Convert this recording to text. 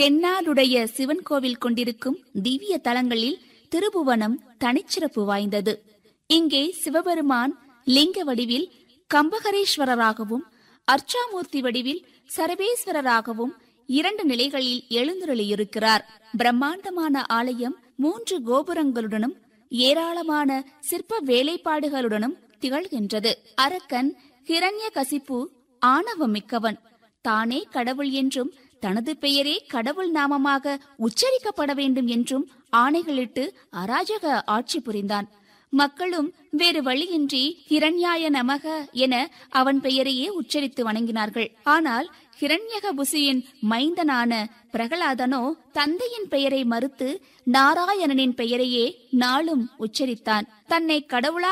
தென்னாடுடைய சிவன் கோவில் கொண்டிருக்கும் திவ்ய தலங்களில் திருபுவனம் தனிச்சிறப்பு வாய்ந்தது இங்கே சிவபெருமான் லிங்க வடிவில் கம்பகரேஸ்வரராகவும் அர்ச்சாமூர்த்தி வடிவில் சரபேஸ்வரராகவும் இரண்டு நிலைகளில் எழுந்துருளியிருக்கிறார் பிரம்மாண்டமான ஆலயம் மூன்று கோபுரங்களுடனும் ஏராளமான சிற்ப வேலைப்பாடுகளுடனும் திகழ்கின்றது அரக்கன் ஹிரண்ய கசிப்பு ஆணவம் மிக்கவன் தானே கடவுள் என்றும் தனது பெயரே கடவுள் நாமமாக உச்சரிக்கப்பட வேண்டும் என்றும் ஆணைகளிட்டு அராஜக ஆட்சி புரிந்தான் மக்களும் வேறு வழியின்றி ஹிரண்யாய நமக என அவன் பெயரையே உச்சரித்து வணங்கினார்கள் ஆனால் ஹிரண்யகபுசியின் மைந்தனான பிரகலாதனோ தந்தையின் பெயரை மறுத்து நாராயணனின் பெயரையே நாளும் உச்சரித்தான் தன்னை கடவுளாக